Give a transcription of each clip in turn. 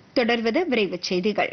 தொடர்வது விரைவுச் செய்திகள்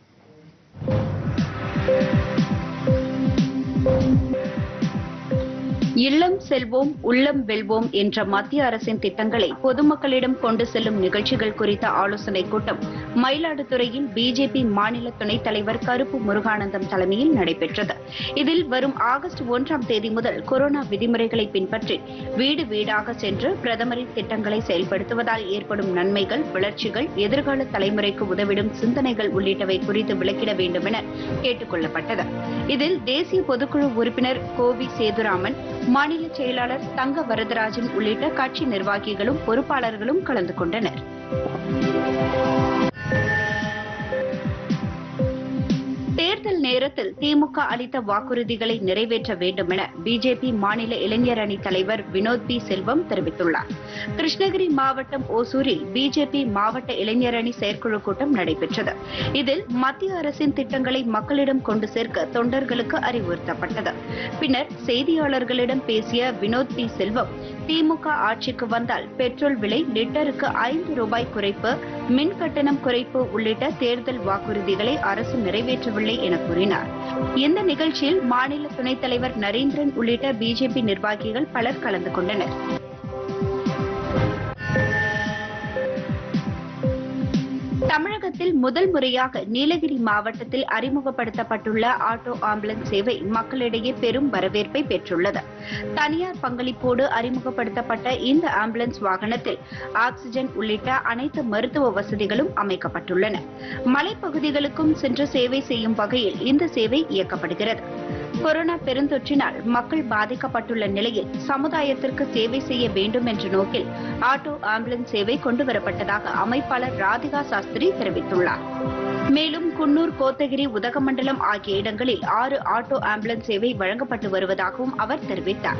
இல்லம் செல்வோம் உள்ளம் வெல்வோம் என்ற மத்திய அரசின் திட்டங்களை பொதுமக்களிடம் கொண்டு செல்லும் நிகழ்ச்சிகள் குறித்த ஆலோசனைக் கூட்டம் மயிலாடுதுறையில் பிஜேபி மாநில துணைத் தலைவர் கருப்பு முருகானந்தம் தலைமையில் நடைபெற்றது இதில் வரும் ஆகஸ்ட் ஒன்றாம் தேதி முதல் கொரோனா விதிமுறைகளை பின்பற்றி வீடு வீடாக சென்று பிரதமரின் திட்டங்களை செயல்படுத்துவதால் ஏற்படும் நன்மைகள் வளர்ச்சிகள் எதிர்கால தலைமுறைக்கு உதவிடும் சிந்தனைகள் உள்ளிட்டவை குறித்து விளக்கிட வேண்டும் என கேட்டுக் கொள்ளப்பட்டது இதில் தேசிய பொதுக்குழு உறுப்பினர் கோவி சேதுராமன் மாநில செயலாளர் தங்க வரதராஜன் உள்ளிட்ட கட்சி நிர்வாகிகளும் பொறுப்பாளர்களும் கலந்து கொண்டனர் தேர்தல் நேரத்தில் திமுக அளித்த வாக்குறுதிகளை நிறைவேற்ற வேண்டும் என பிஜேபி மாநில இளைஞர் அணி தலைவர் வினோத் பி செல்வம் தெரிவித்துள்ளார் கிருஷ்ணகிரி மாவட்டம் ஓசூரில் பிஜேபி மாவட்ட இளைஞர் அணி செயற்குழு கூட்டம் நடைபெற்றது இதில் மத்திய அரசின் திட்டங்களை மக்களிடம் கொண்டு சேர்க்க தொண்டர்களுக்கு அறிவுறுத்தப்பட்டது பின்னர் செய்தியாளர்களிடம் பேசிய வினோத் பி செல்வம் திமுக ஆட்சிக்கு வந்தால் பெட்ரோல் விலை லிட்டருக்கு ஐந்து ரூபாய் குறைப்பு மின் கட்டணம் குறைப்பு உள்ளிட்ட தேர்தல் வாக்குறுதிகளை அரசு நிறைவேற்றவில்லை என கூறினார் இந்த நிகழ்ச்சியில் மாநில துணைத் தலைவர் நரேந்திரன் உள்ளிட்ட பிஜேபி நிர்வாகிகள் பலர் கலந்து கொண்டனர் தமிழகத்தில் முதல் முறையாக நீலகிரி மாவட்டத்தில் அறிமுகப்படுத்தப்பட்டுள்ள ஆட்டோ ஆம்புலன்ஸ் சேவை மக்களிடையே பெரும் வரவேற்பை பெற்றுள்ளது தனியார் பங்களிப்போடு அறிமுகப்படுத்தப்பட்ட இந்த ஆம்புலன்ஸ் வாகனத்தில் ஆக்ஸிஜன் உள்ளிட்ட அனைத்து மருத்துவ வசதிகளும் அமைக்கப்பட்டுள்ளன மலைப்பகுதிகளுக்கும் சென்று சேவை செய்யும் வகையில் இந்த சேவை இயக்கப்படுகிறது கொரோனா பெருந்தொற்றினால் மக்கள் பாதிக்கப்பட்டுள்ள நிலையில் சமுதாயத்திற்கு சேவை செய்ய வேண்டும் என்ற நோக்கில் ஆட்டோ ஆம்புலன்ஸ் சேவை கொண்டுவரப்பட்டதாக அமைப்பாளர் ராதிகா சாஸ்திரி தெரிவித்துள்ளார் மேலும் குன்னூர் கோத்தகிரி உதகமண்டலம் ஆகிய இடங்களில் ஆறு ஆட்டோ ஆம்புலன்ஸ் சேவை வழங்கப்பட்டு வருவதாகவும் அவர் தெரிவித்தார்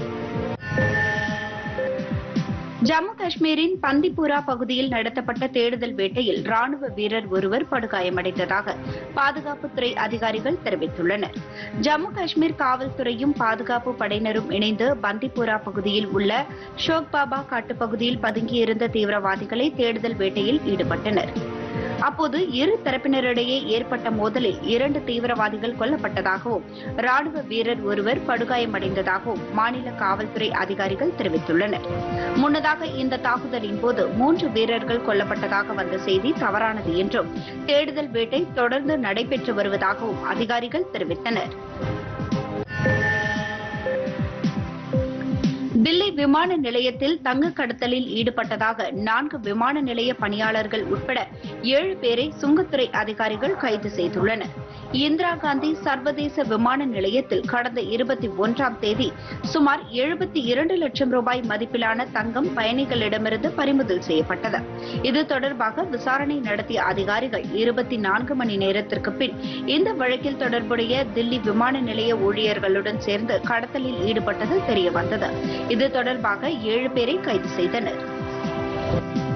ஜம்மு காஷ்மீரின் பந்திப்புரா பகுதியில் நடத்தப்பட்ட தேடுதல் வேட்டையில் ராணுவ வீரர் ஒருவர் படுகாயமடைந்ததாக பாதுகாப்புத்துறை அதிகாரிகள் தெரிவித்துள்ளனர் ஜம்மு காஷ்மீர் காவல்துறையும் பாதுகாப்பு படையினரும் இணைந்து பந்திப்புரா பகுதியில் உள்ள ஷோக் பாபா காட்டுப்பகுதியில் பதுங்கியிருந்த தீவிரவாதிகளை தேடுதல் வேட்டையில் ஈடுபட்டனர் அப்போது இரு தரப்பினரிடையே ஏற்பட்ட மோதலில் இரண்டு தீவிரவாதிகள் கொல்லப்பட்டதாகவும் ராணுவ வீரர் ஒருவர் படுகாயமடைந்ததாகவும் மாநில காவல்துறை அதிகாரிகள் தெரிவித்துள்ளனர் முன்னதாக இந்த தாக்குதலின் போது மூன்று வீரர்கள் கொல்லப்பட்டதாக வந்த செய்தி தவறானது என்றும் தேடுதல் வேட்டை தொடர்ந்து நடைபெற்று வருவதாகவும் அதிகாரிகள் தெரிவித்தனர் தில்லி விமான நிலையத்தில் தங்க கடத்தலில் ஈடுபட்டதாக நான்கு விமான நிலைய பணியாளர்கள் உட்பட ஏழு பேரை சுங்கத்துறை அதிகாரிகள் கைது செய்துள்ளனர் இந்திரா காந்தி சர்வதேச விமான நிலையத்தில் கடந்த இருபத்தி ஒன்றாம் தேதி சுமார் எழுபத்தி இரண்டு லட்சம் ரூபாய் மதிப்பிலான தங்கம் பயணிகளிடமிருந்து பறிமுதல் செய்யப்பட்டது இது தொடர்பாக விசாரணை நடத்திய அதிகாரிகள் இருபத்தி நான்கு மணி நேரத்திற்கு பின் இந்த வழக்கில் தொடர்புடைய தில்லி விமான நிலைய ஊழியர்களுடன் சேர்ந்து கடத்தலில் ஈடுபட்டது தெரியவந்தது இது தொடர்பாக ஏழு பேரை கைது செய்தனர்